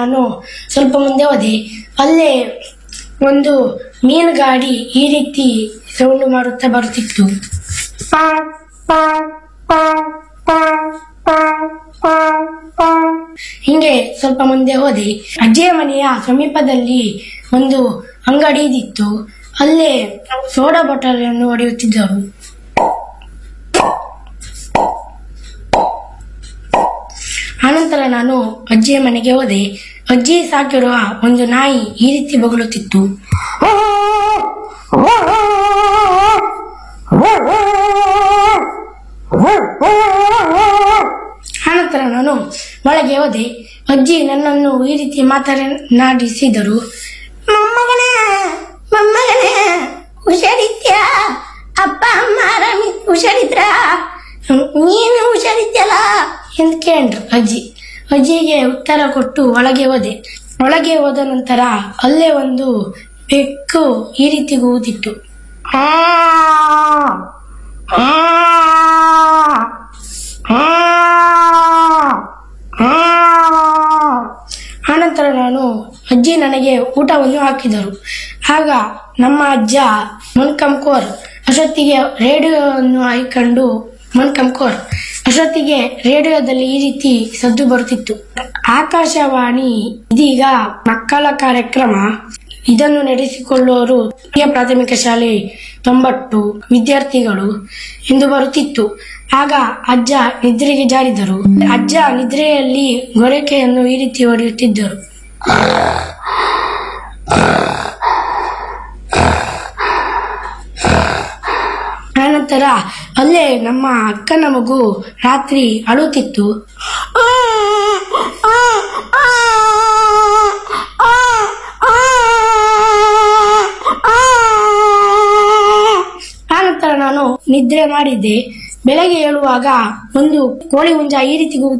ನಾನು ಸ್ವಲ್ಪ ಮುಂದೆ ಹೋದೆ ಅಲ್ಲೇ ಒಂದು ಮೀನು ಗಾಡಿ ಈ ರೀತಿ ಸೌಂಡ್ ಮಾಡುತ್ತಾ ಬರುತ್ತಿತ್ತು ಹಿಂಗೆ ಸ್ವಲ್ಪ ಮುಂದೆ ಹೋದೆ ಅಜ್ಜಿಯ ಮನೆಯ ಸಮೀಪದಲ್ಲಿ ಒಂದು ಅಂಗಡಿ ಇದ್ದಿತ್ತು ಅಲ್ಲೇ ಸೋಡಾ ಬಾಟಲ್ ಅನ್ನು ಹೊಡೆಯುತ್ತಿದ್ದರು ಆನಂತರ ನಾನು ಅಜ್ಜಿಯ ಮನೆಗೆ ಹೋದೆ ಅಜ್ಜಿ ಸಾಕಿರುವ ಒಂದು ನಾಯಿ ಈ ರೀತಿ ಬೊಗಳುತ್ತಿತ್ತು ಆನಂತರ ನಾನು ಒಳಗೆ ಹೋದೆ ಅಜ್ಜಿ ನನ್ನನ್ನು ಈ ರೀತಿ ಮಾತನಾಡಿಸಿದರು ಮೊಮ್ಮಗನೇ ಮೊಮ್ಮಗನೇ ಹುಷಾರಿದ್ಯಾ ಅಪ್ಪ ಅಮ್ಮ ಆರಾಮಿ ಹುಷಾರಿದ್ರ ನೀನು ಹುಷಾರಿದ್ಯಲ್ಲ ಎಂದು ಕೇಳ್ರು ಅಜ್ಜಿ ಅಜ್ಜಿಗೆ ಉತ್ತರ ಕೊಟ್ಟು ಒಳಗೆ ಹೋದೆ ಒಳಗೆ ಹೋದ ನಂತರ ಅಲ್ಲೇ ಒಂದು ಬೆಕ್ಕು ಈ ರೀತಿ ಕೂತಿತ್ತು ಆನಂತರ ನಾನು ಅಜ್ಜಿ ನನಗೆ ಊಟವನ್ನು ಹಾಕಿದರು ಆಗ ನಮ್ಮ ಅಜ್ಜ ಮನ್ಕಂಕೋರ್ ಅಷ್ಟೊತ್ತಿಗೆ ರೇಡಿಯೋವನ್ನು ಹಾಕಿಕೊಂಡು ಮನ್ಕಂಕೋರ್ ಅಷ್ಟೊತ್ತಿಗೆ ರೇಡಿಯೋದಲ್ಲಿ ಈ ರೀತಿ ಸದ್ದು ಬರುತ್ತಿತ್ತು ಆಕಾಶವಾಣಿ ಇದೀಗ ಮಕ್ಕಳ ಕಾರ್ಯಕ್ರಮ ಇದನ್ನು ನಡೆಸಿಕೊಳ್ಳುವವರು ಹಿರಿಯ ಪ್ರಾಥಮಿಕ ಶಾಲೆ ತೊಂಬಟ್ಟು ವಿದ್ಯಾರ್ಥಿಗಳು ಎಂದು ಬರುತ್ತಿತ್ತು ಆಗ ಅಜ್ಜ ನಿದ್ರೆಗೆ ಜಾರಿದರು ಅಜ್ಜ ನಿದ್ರೆಯಲ್ಲಿ ಗೊರಕೆಯನ್ನು ಈ ರೀತಿ ಹೊಡೆಯುತ್ತಿದ್ದರು ಆನಂತರ ಅಲ್ಲೇ ನಮ್ಮ ಅಕ್ಕನ ಮಗು ರಾತ್ರಿ ಅಳುತ್ತಿತ್ತು ಆನಂತರ ನಾನು ನಿದ್ರೆ ಮಾಡಿದ್ದೆ ಬೆಳಗ್ಗೆ ಏಳುವಾಗ ಒಂದು ಕೋಳಿ ಹುಂಜ ಈ ರೀತಿ